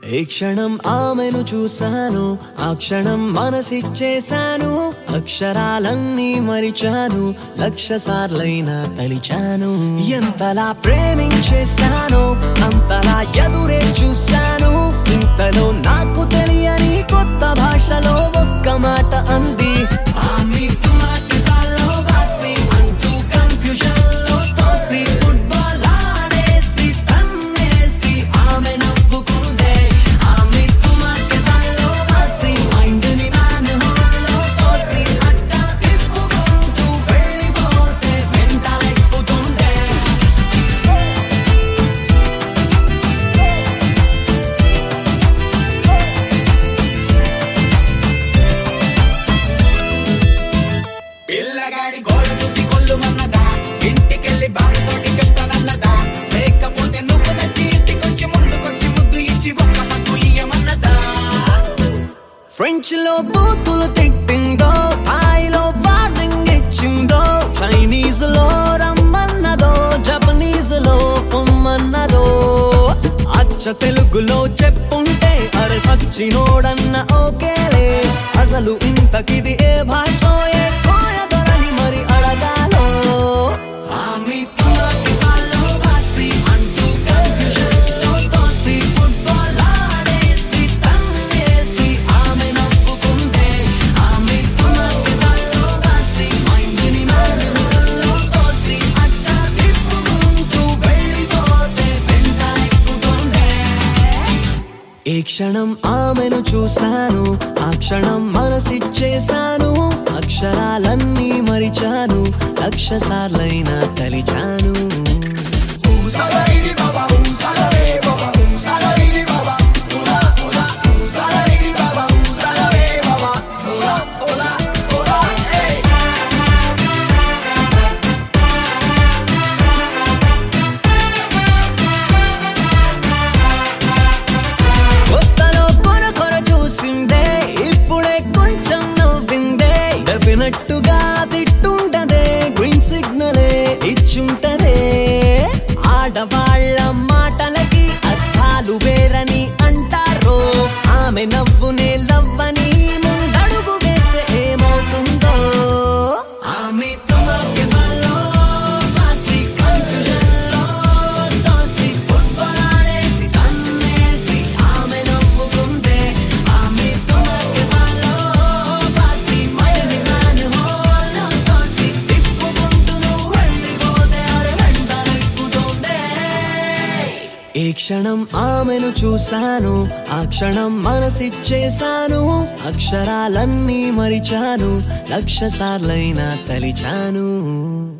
ఏ క్షణం ఆమెను చూశాను ఆ క్షణం మనసిచ్చేశాను అక్షరాలన్నీ మరిచాను లక్ష సార్లైనా తలిచాను ఎంతలా ప్రేమించేశాను అంతలా ఎదురే చూశాను ఇంతలో నాకు తెలియని కొత్త భాషలో ఒక్క మాట అంది ఆమె తుమాకి కాల్లో బాసి అంటూ కన్ఫ్యూజన్ లో తోసి ఫుట్బాల్ ఆడేసి తన్నేసి ఆమె నవ్వుకుందే ఆమె తుమాకి కాల్లో బాసి మైండ్ ని నాను హోల్లో తోసి అట్ట తిప్పుకుంటూ వెళ్ళిపోతే వెంట ఎక్కుతుండే పిల్లగాడి గోడ చూసి కొల్లుమన్నదా ఇంటికెళ్ళి బాబుతోటి చెప్తానన్నదా లేకపోతే నువ్వు నచ్చి ఇంటికొచ్చి ముందుకొచ్చి ముద్దు ఇచ్చి ఒక్క హక్కు ఇయ్యమన్నదా ఫ్రెంచ్ లో బూతులు తిట్టిందో థాయిలో వార్నింగ్ ఇచ్చిందో చైనీస్ లో రమ్మన్నదో జపనీస్ లో పొమ్మన్నదో అచ్చ తెలుగులో చెప్పుంటే అరే సచ్చినోడన్న ఓకేలే అసలు ఇంతకిది ఏ భాష ఏ కోయదొరని మరి అడగాలో ఆమె తుమాకి కాల్లో బాసి అంటూ confusion లో తోసి ఫుట్బాల్ ఆడేసి తన్నేసి ఆమె నవ్వుకుంటే ఆమె తుమాకి కాల్లో బాసి మైండ్ ని మానవుల్లో తోసి అట్ట తిప్పుకుంటూ వెళ్ళిపోతే వెంట ఎక్కుతుండే ఏ క్షణం ఆమెను చూశాను ఆ క్షణం మనసిచ్చేశాను అక్షరాలన్నీ మరిచాను లక్ష సార్లైనా తలిచాను కొత్తలో కొర కొర చూసిందే ఇప్పుడే కొంచెం నవ్విందే డెఫినెట్టుగా తిట్టుంటదే గ్రీన్ సిగ్నలే ఇచ్చుంటదే ఆడవాళ్ళ మాటలకి అర్థాలు వేరని అంటారు ఆమె నవ్వునే లవ్వని ముందడుగు వేస్తే ఏమవుతుందో ఆమె తుమకి వల్లో వాసి కన్ఫ్యూజన్లో తోసి ఫుట్బాల్ ఆడేసి తన్నేసి ఆమె నవ్వుకుందే ఆమె తుమకి వల్లో వాసి మైండ్ నాను హోల్లో తోసి తిప్పుకుంటూ నువ్వు వెళ్ళిపోతే అరే వెంట ఎక్కుతుందే ఏ క్షణం ఆమెను చూశాను ఆ క్షణం మనసిచ్చేశాను అక్షరాలన్నీ మరిచాను లక్ష సార్లైనా తలిచాను